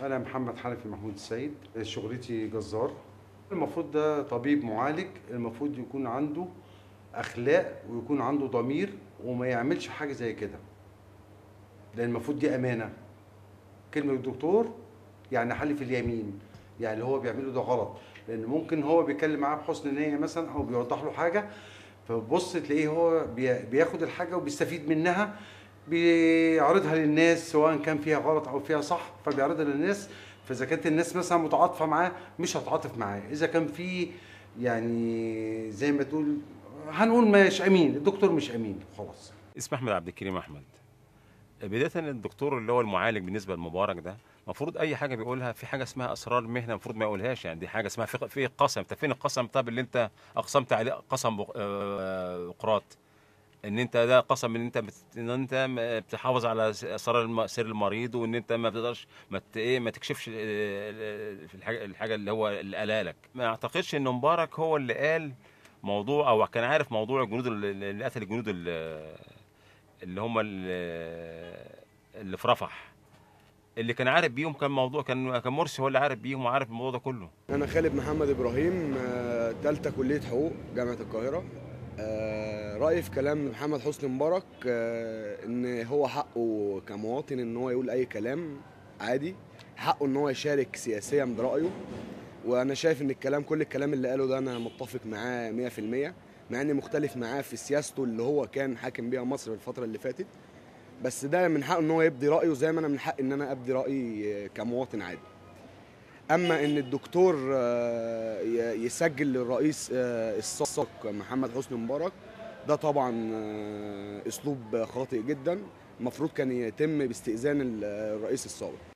انا محمد حنفي محمود السيد شغلتي جزار المفروض ده طبيب معالج المفروض يكون عنده اخلاق ويكون عنده ضمير وما يعملش حاجه زي كده لان المفروض دي امانه كلمه الدكتور يعني حلف اليمين يعني اللي هو بيعمله ده غلط لان ممكن هو بيتكلم معاه بحسن نيه مثلا او بيوضح له حاجه فبص تلاقيه هو بي- بياخد الحاجه وبيستفيد منها بيعرضها للناس سواء كان فيها غلط او فيها صح فبيعرضها للناس فاذا كانت الناس مثلا متعاطفه معاه مش هتعاطف معاه اذا كان في يعني زي ما تقول هنقول مش امين الدكتور مش امين خلاص اسمي احمد عبد الكريم احمد بدايه الدكتور اللي هو المعالج بالنسبه لمبارك ده المفروض اي حاجه بيقولها في حاجه اسمها اسرار المهنه المفروض ما يقولهاش يعني دي حاجه اسمها في في قسم انت فين القسم طب اللي انت اقسمت عليه قسم بق- آه، بقراط ان انت ده قسم ان انت بت... ان انت م- بتحافظ على س- اسرار الم... سر المريض وان انت ما بتقدرش ما ت... ايه ما تكشفش آه، آه، في الحاجه الحاجه اللي هو اللي قالها لك ما اعتقدش ان مبارك هو اللي قال موضوع او كان عارف موضوع الجنود اللي اللي قتل الجنود اللي, اللي هم اللي, اللي في رفح اللي كان عارف بيهم كان موضوع كان كان مرسي هو اللي عارف بيهم وعارف الموضوع ده كله أنا خالد محمد إبراهيم آه، تالتة كلية حقوق جامعة القاهرة آه، رأيي في كلام محمد حسني مبارك آه، إن هو حقه كمواطن إن هو يقول أي كلام عادي حقه إن هو يشارك سياسيا برأيه وأنا شايف إن الكلام كل الكلام اللي قاله ده أنا متفق معاه 100% مع إني مختلف معاه في سياسته اللي هو كان حاكم بيها مصر الفترة اللي فاتت بس ده من حقه إن هو يبدي رأيه زي ما أنا من حقي إن أنا أبدي رأيي آه، كمواطن عادي اما ان الدكتور آه، ي- يسجل للرئيس آه، السابق محمد حسني مبارك ده طبعا آه، اسلوب خاطئ جدا المفروض كان يتم باستئذان ال- الرئيس السابق